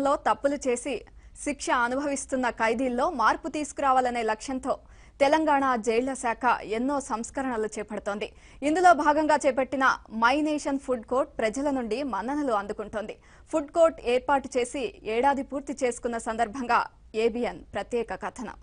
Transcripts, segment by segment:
చట్టంలో తప్పులు చేసి శిక్ష అనుభవిస్తున్న ఖైదీల్లో మార్పు తీసుకురావాలనే లక్ష్యంతో తెలంగాణ జైళ్ల శాఖ ఎన్నో సంస్కరణలు చేపడుతోంది ఇందులో భాగంగా చేపట్టిన మై నేషన్ ఫుడ్ కోర్ట్ ప్రజల నుండి మన్ననలు అందుకుంటోంది ఫుడ్ కోర్ట్ ఏర్పాటు చేసి ఏడాది పూర్తి చేసుకున్న సందర్భంగా ఏబిఎన్ ప్రత్యేక కథనం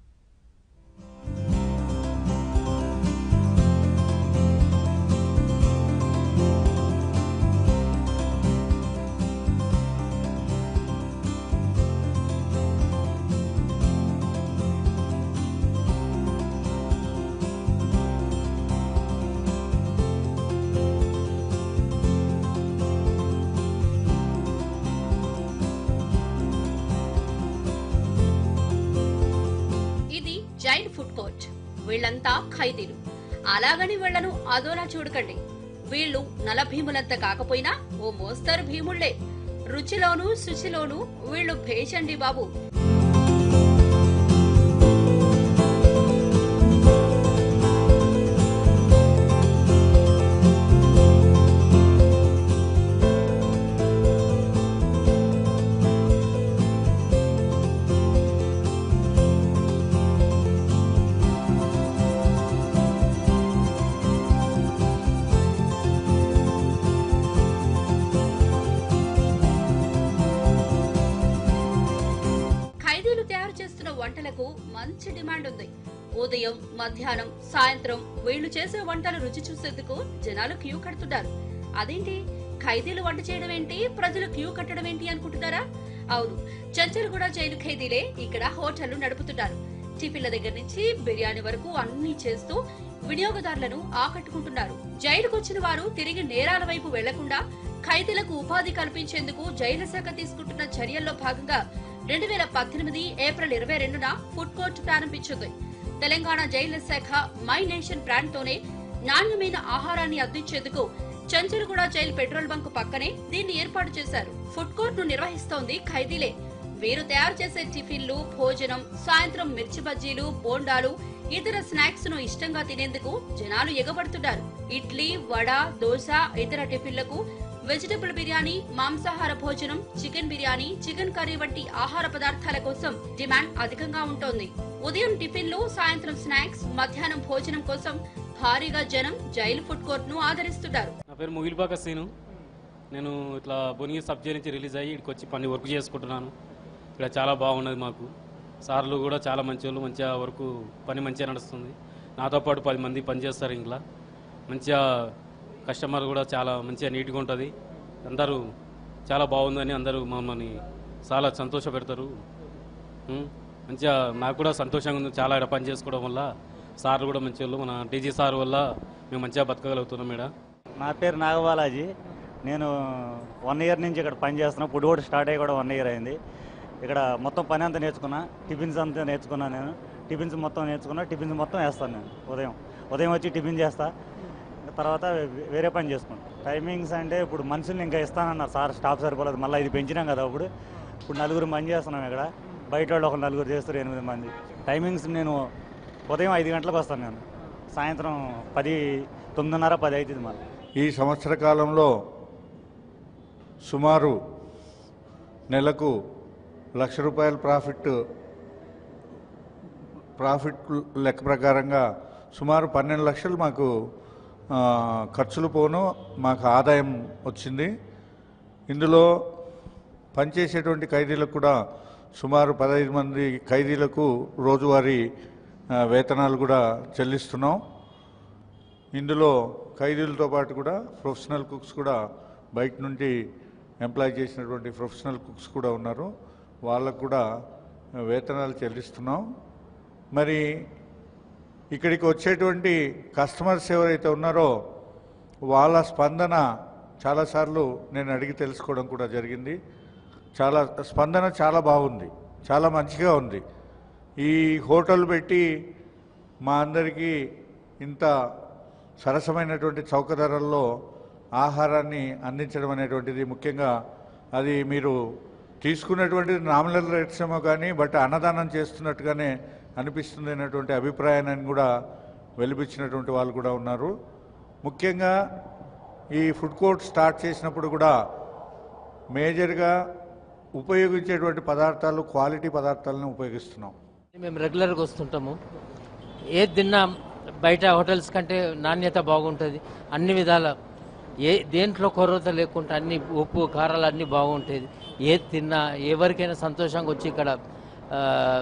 ఇది జైల్ ఫుడ్ కోర్ట్ వీళ్ళంతా ఖైదీలు అలాగని వీళ్లను అదోలా చూడకండి వీళ్ళు నలభీములంత కాకపోయినా ఓ మోస్తరు భీముళ్లే రుచిలోనూ శుచిలోనూ వీళ్ళు భేషండి బాబు ఖైదీలు తయారు చేస్తున్న వంటలకు మంచి డిమాండ్ ఉంది ఉదయం మధ్యాహ్నం సాయంత్రం వీళ్ళు చేసే వంటలు రుచి చూసేందుకు జనాలు క్యూ కడుతున్నారు అదేంటి ఖైదీలు వంట చేయడం ఏంటి ప్రజలు క్యూ కట్టడం ఏంటి అనుకుంటున్నారా అవును చంచల్గూడ జైలు ఖైదీలే ఇక్కడ హోటళ్లు నడుపుతున్నారు టిఫిన్ల దగ్గర నుంచి బిర్యానీ వరకు అన్ని చేస్తూ వినియోగదారులను ఆకట్టుకుంటున్నారు జైలుకు వచ్చిన వారు తిరిగి నేరాల వైపు వెళ్లకుండా ఖైదీలకు ఉపాధి కల్పించేందుకు జైలు శాఖ తీసుకుంటున్న చర్యల్లో భాగంగా రెండు వేల పద్దెనిమిది ఏప్రిల్ ఇరవై రెండున ఫుడ్ కోర్ట్ ప్రారంభించింది తెలంగాణ జైళ్ల శాఖ మై నేషన్ బ్రాండ్ తోనే నాణ్యమైన ఆహారాన్ని అందించేందుకు చంచలగూడ జైలు పెట్రోల్ బంక్ పక్కనే దీన్ని ఏర్పాటు చేశారు ఫుడ్ కోర్ట్ ను నిర్వహిస్తోంది ఖైదీలే వీరు తయారు చేసే టిఫిన్లు భోజనం సాయంత్రం మిర్చి బజ్జీలు బోండాలు ఇతర స్నాక్స్ ను ఇష్టంగా తినేందుకు జనాలు ఎగబడుతున్నారు ఇడ్లీ వడ దోశ ఇతర టిఫిన్లకు వెజిటబుల్ బిర్యానీ మాంసాహార భోజనం చికెన్ బిర్యానీ చికెన్ కర్రీ వంటి ఆహార పదార్థాల కోసం డిమాండ్ అధికంగా ఉంటోంది ఉదయం టిఫిన్లు సాయంత్రం స్నాక్స్ మధ్యాహ్నం భోజనం కోసం భారీగా జనం జైలు ఫుడ్ కోర్ట్ ను ఆదరిస్తున్నారు నా పేరు ముగిలిపాక సీను నేను ఇట్లా భువనగిరి సబ్ జైలు నుంచి రిలీజ్ అయ్యి ఇక్కడికి వచ్చి పని వర్క్ చేసుకుంటున్నాను ఇక్కడ చాలా బాగున్నది మాకు సార్లు కూడా చాలా మంచి వాళ్ళు మంచిగా వర్క్ పని మంచిగా నడుస్తుంది నాతో పాటు పది మంది పని చేస్తారు ఇంట్లో మంచిగా కస్టమర్ కూడా చాలా మంచిగా నీట్గా ఉంటుంది అందరూ చాలా బాగుందని అందరూ మమ్మల్ని చాలా సంతోష పెడతారు ఉం. మంచిగా నాకు కూడా సంతోషంగా ఉంది చాలా ఇక్కడ పని చేసుకోవడం వల్ల సార్లు కూడా మంచి వాళ్ళు మన టీజీ సార్ వల్ల మేము మంచిగా బతకగలుగుతున్నాం మేడం నా పేరు నాగబాలాజీ నేను వన్ ఇయర్ నుంచి ఇక్కడ పని చేస్తున్నా ఫుడ్ కూడా స్టార్ట్ అయ్యి కూడా వన్ ఇయర్ అయింది ఇక్కడ మొత్తం పని అంతా నేర్చుకున్నా టిఫిన్స్ అంతా నేర్చుకున్నా నేను టిఫిన్స్ మొత్తం నేర్చుకున్నా టిఫిన్స్ మొత్తం వేస్తాను నేను ఉదయం ఉదయం వచ్చి టిఫిన్ చేస్తా ఇంకా తర్వాత వే- వేరే పని చేసుకుంటా టైమింగ్స్ అంటే ఇప్పుడు మనుషుల్ని ఇంకా ఇస్తానన్నారు సార్ స్టాఫ్ సరిపోలేదు మళ్ళీ ఇది పెంచినాం కదా ఇప్పుడు ఇప్పుడు నలుగురు పని చేస్తున్నాం ఇక్కడ బయట వాళ్ళు ఒక నలుగురు చేస్తారు ఎనిమిది మంది టైమింగ్స్ నేను ఉదయం ఐదు గంటలకు వస్తాను నేను సాయంత్రం పది తొమ్మిదిన్నర పది అవుతుంది మళ్ళీ ఈ సంవత్సర కాలంలో సుమారు నెలకు లక్ష రూపాయల ప్రాఫిట్ ప్రాఫిట్ లెక్క ప్రకారంగా సుమారు పన్నెండు లక్షలు మాకు ఆ, ఖర్చులు పోను మాకు ఆదాయం వచ్చింది ఇందులో పనిచేసేటువంటి ఖైదీలకు కూడా సుమారు పదహైదు మంది ఖైదీలకు రోజువారీ ఆ, వేతనాలు కూడా చెల్లిస్తున్నాం ఇందులో ఖైదీలతో పాటు కూడా ప్రొఫెషనల్ కుక్స్ కూడా బయట నుండి ఎంప్లాయ్ చేసినటువంటి ప్రొఫెషనల్ కుక్స్ కూడా ఉన్నారు వాళ్ళకు కూడా వేతనాలు చెల్లిస్తున్నాం మరి ఇక్కడికి వచ్చేటువంటి కస్టమర్స్ ఎవరైతే ఉన్నారో వాళ్ళ స్పందన చాలాసార్లు నేను అడిగి తెలుసుకోవడం కూడా జరిగింది చాలా స్పందన చాలా బాగుంది చాలా మంచిగా ఉంది ఈ హోటల్ పెట్టి మా అందరికీ ఇంత సరసమైనటువంటి చౌక ధరల్లో ఆహారాన్ని అందించడం అనేటువంటిది ముఖ్యంగా అది మీరు తీసుకున్నటువంటి నామినల్ రేట్స్ ఏమో కానీ బట్ అన్నదానం చేస్తున్నట్టుగానే అనిపిస్తుంది అనేటువంటి అభిప్రాయాన్ని కూడా వెలిపించినటువంటి వాళ్ళు కూడా ఉన్నారు ముఖ్యంగా ఈ ఫుడ్ కోర్ట్ స్టార్ట్ చేసినప్పుడు కూడా మేజర్గా ఉపయోగించేటువంటి పదార్థాలు క్వాలిటీ పదార్థాలను ఉపయోగిస్తున్నాం మేము రెగ్యులర్గా వస్తుంటాము ఏది తిన్నా బయట హోటల్స్ కంటే నాణ్యత బాగుంటుంది అన్ని విధాల ఏ దేంట్లో కొరత లేకుండా అన్ని ఉప్పు కారాలు అన్నీ బాగుంటుంది ఏది తిన్నా ఎవరికైనా సంతోషంగా వచ్చి ఇక్కడ ఆ,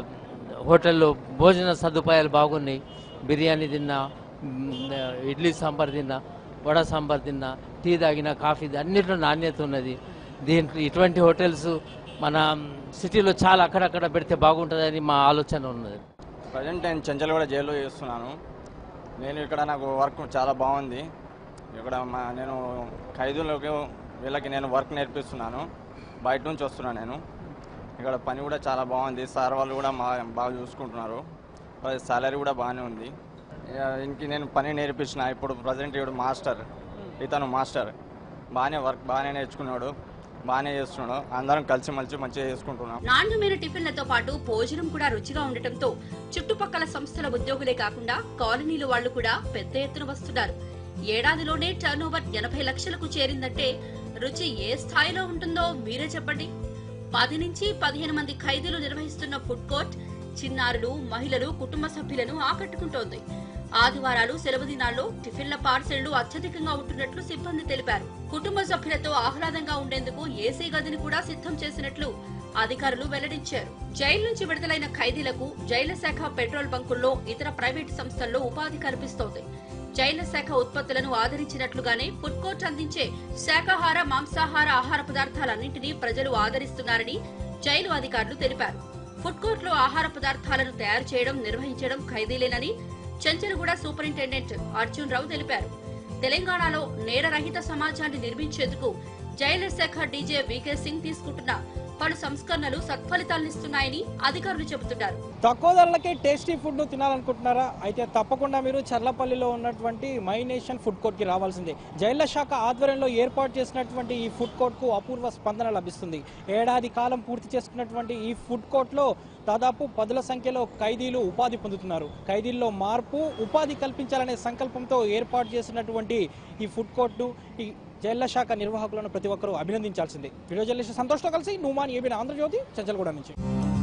హోటల్లో భోజన సదుపాయాలు బాగున్నాయి బిర్యానీ తిన్నా మ్, ఇడ్లీ సాంబార్ తిన్నా వడ సాంబార్ తిన్నా టీ తాగినా కాఫీ తా- అన్నిట్లో నాణ్యత ఉన్నది దీంట్లో ఇటువంటి హోటల్స్ మన సిటీలో చాలా అక్కడక్కడ పెడితే బాగుంటుందని మా ఆలోచన ఉన్నది ప్రజెంట్ నేను చెంచల్గూడ జైల్లో చేస్తున్నాను నేను ఇక్కడ నాకు వర్క్ చాలా బాగుంది ఇక్కడ మా నేను ఖైదీలకు వీళ్ళకి నేను వర్క్ నేర్పిస్తున్నాను బయట నుంచి వస్తున్నాను నేను ఇక్కడ పని కూడా చాలా బాగుంది సార్ వాళ్ళు కూడా మా బాగా చూసుకుంటున్నారు సాలరీ కూడా బాగానే ఉంది ఇక ఇంక నేను పని నేర్పించిన ఇప్పుడు ప్రజెంట్ ఇప్పుడు మాస్టర్ ఇతను మాస్టర్ బాగానే వర్క్ బాగానే నేర్చుకున్నాడు బాగానే చేస్తున్నాడు అందరం కలిసి మలిసి మంచిగా చేసుకుంటున్నాం నాణ్యమైన టిఫిన్లతో పాటు భోజనం కూడా రుచిగా ఉండటంతో చుట్టుపక్కల సంస్థల ఉద్యోగులే కాకుండా కాలనీల వాళ్లు కూడా పెద్ద ఎత్తున వస్తున్నారు ఏడాదిలోనే టర్న్ ఓవర్ ఎనభై లక్షలకు చేరిందంటే రుచి ఏ స్థాయిలో ఉంటుందో మీరే చెప్పండి పది నుంచి పదిహేను మంది ఖైదీలు నిర్వహిస్తున్న ఫుడ్ కోర్ట్ చిన్నారులు మహిళలు కుటుంబ సభ్యులను ఆకట్టుకుంటోంది ఆదివారాలు సెలవు దినాల్లో టిఫిన్ల పార్సెళ్లు అత్యధికంగా ఉంటున్నట్లు సిబ్బంది తెలిపారు కుటుంబ సభ్యులతో ఆహ్లాదంగా ఉండేందుకు ఏసీ గదిని కూడా సిద్ధం చేసినట్లు అధికారులు వెల్లడించారు జైలు నుంచి విడుదలైన ఖైదీలకు జైళ్ల శాఖ పెట్రోల్ బంకుల్లో ఇతర ప్రైవేటు సంస్థల్లో ఉపాధి కల్పిస్తోంది జైళ్ల శాఖ ఉత్పత్తులను ఆదరించినట్లుగానే ఫుడ్ కోర్ట్ అందించే శాకాహార మాంసాహార ఆహార పదార్థాలన్నింటినీ ప్రజలు ఆదరిస్తున్నారని జైలు అధికారులు తెలిపారు ఫుడ్ కోర్ట్ లో ఆహార పదార్థాలను తయారు చేయడం నిర్వహించడం ఖైదీలేనని చెంచలగూడ సూపరింటెండెంట్ అర్జున్ రావు తెలిపారు తెలంగాణలో నేరరహిత సమాజాన్ని నిర్మించేందుకు జైళ్ల శాఖ డీజే వీకే సింగ్ తీసుకుంటున్న పలు సంస్కరణలు సత్ఫలితాలనిస్తున్నాయని అధికారులు చెబుతున్నారు తక్కువ ధరలకే టేస్టీ ఫుడ్ను తినాలనుకుంటున్నారా అయితే తప్పకుండా మీరు చర్లపల్లిలో ఉన్నటువంటి మై నేషన్ ఫుడ్ కోర్ట్కి రావాల్సిందే జైళ్ల శాఖ ఆధ్వర్యంలో ఏర్పాటు చేసినటువంటి ఈ ఫుడ్ కోర్ట్కు అపూర్వ స్పందన లభిస్తుంది ఏడాది కాలం పూర్తి చేసుకున్నటువంటి ఈ ఫుడ్ కోర్ట్లో దాదాపు పదుల సంఖ్యలో ఖైదీలు ఉపాధి పొందుతున్నారు ఖైదీల్లో మార్పు ఉపాధి కల్పించాలనే సంకల్పంతో ఏర్పాటు చేసినటువంటి ఈ ఫుడ్ కోర్టు ఈ జైళ్ల శాఖ నిర్వాహకులను ప్రతి ఒక్కరూ అభినందించాల్సిందే వీడియో జర్నలిస్ట్ సంతోష్తో కలిసి నుమాన్ ఏబిన్ ఆంధ్రజ్యోతి చంచల్గూడ నుంచి